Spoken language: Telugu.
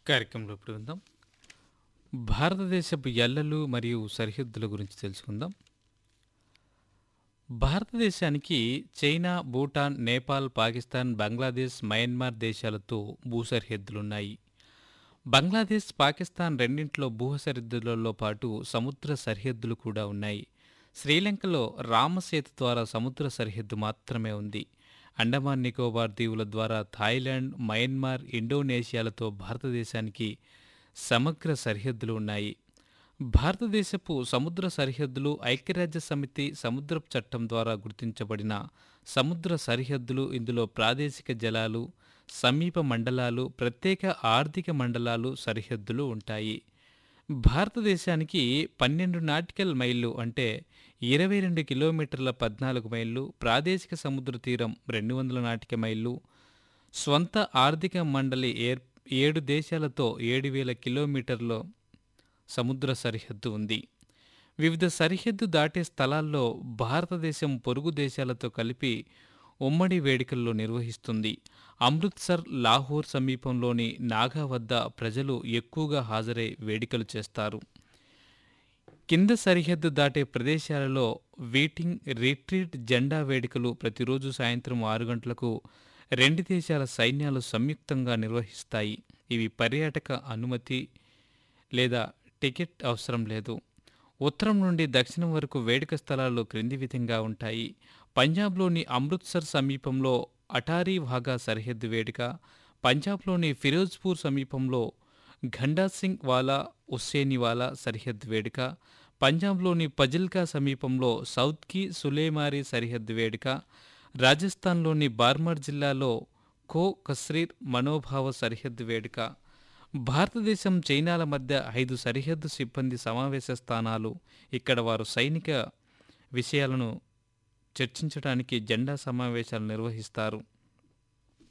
కార్యక్రమంలో ఇప్పుడు విందాం భారతదేశపు ఎల్లలు మరియు సరిహద్దుల గురించి తెలుసుకుందాం భారతదేశానికి చైనా భూటాన్ నేపాల్ పాకిస్తాన్ బంగ్లాదేశ్ మయన్మార్ దేశాలతో భూ సరిహద్దులున్నాయి బంగ్లాదేశ్ పాకిస్తాన్ రెండింటిలో భూ సరిహద్దులలో పాటు సముద్ర సరిహద్దులు కూడా ఉన్నాయి శ్రీలంకలో రామసేతు ద్వారా సముద్ర సరిహద్దు మాత్రమే ఉంది అండమాన్ నికోబార్ దీవుల ద్వారా థాయిలాండ్ మయన్మార్ ఇండోనేషియాలతో భారతదేశానికి సమగ్ర సరిహద్దులు ఉన్నాయి భారతదేశపు సముద్ర సరిహద్దులు ఐక్యరాజ్య సమితి సముద్రపు చట్టం ద్వారా గుర్తించబడిన సముద్ర సరిహద్దులు ఇందులో ప్రాదేశిక జలాలు సమీప మండలాలు ప్రత్యేక ఆర్థిక మండలాలు సరిహద్దులు ఉంటాయి భారతదేశానికి పన్నెండు నాటికల్ మైళ్ళు అంటే ఇరవై రెండు కిలోమీటర్ల పద్నాలుగు మైళ్ళు ప్రాదేశిక సముద్ర తీరం రెండు వందల నాటిక మైళ్ళు స్వంత ఆర్థిక మండలి ఏర్ ఏడు దేశాలతో ఏడు వేల కిలోమీటర్ల సముద్ర సరిహద్దు ఉంది వివిధ సరిహద్దు దాటే స్థలాల్లో భారతదేశం పొరుగు దేశాలతో కలిపి ఉమ్మడి వేడుకల్లో నిర్వహిస్తుంది అమృత్సర్ లాహోర్ సమీపంలోని నాగా వద్ద ప్రజలు ఎక్కువగా హాజరై వేడుకలు చేస్తారు కింద సరిహద్దు దాటే ప్రదేశాలలో వీటింగ్ రిట్రీట్ జెండా వేడుకలు ప్రతిరోజు సాయంత్రం ఆరు గంటలకు రెండు దేశాల సైన్యాలు సంయుక్తంగా నిర్వహిస్తాయి ఇవి పర్యాటక అనుమతి లేదా టికెట్ అవసరం లేదు ఉత్తరం నుండి దక్షిణం వరకు వేడుక స్థలాలు క్రింది విధంగా ఉంటాయి పంజాబ్లోని అమృత్సర్ సమీపంలో అటారీ వాఘా సరిహద్దు వేడుక పంజాబ్లోని ఫిరోజ్పూర్ సమీపంలో ఘండా సింగ్ వాలా ఉస్సేనివాలా సరిహద్దు వేడుక పంజాబ్లోని పజిల్కా సమీపంలో సౌత్కి సులేమారి సరిహద్దు వేడుక రాజస్థాన్లోని బార్మర్ జిల్లాలో ఖో కస్రీర్ మనోభావ సరిహద్దు వేడుక భారతదేశం చైనాల మధ్య ఐదు సరిహద్దు సిబ్బంది సమావేశ స్థానాలు ఇక్కడ వారు సైనిక విషయాలను చర్చించడానికి జెండా సమావేశాలు నిర్వహిస్తారు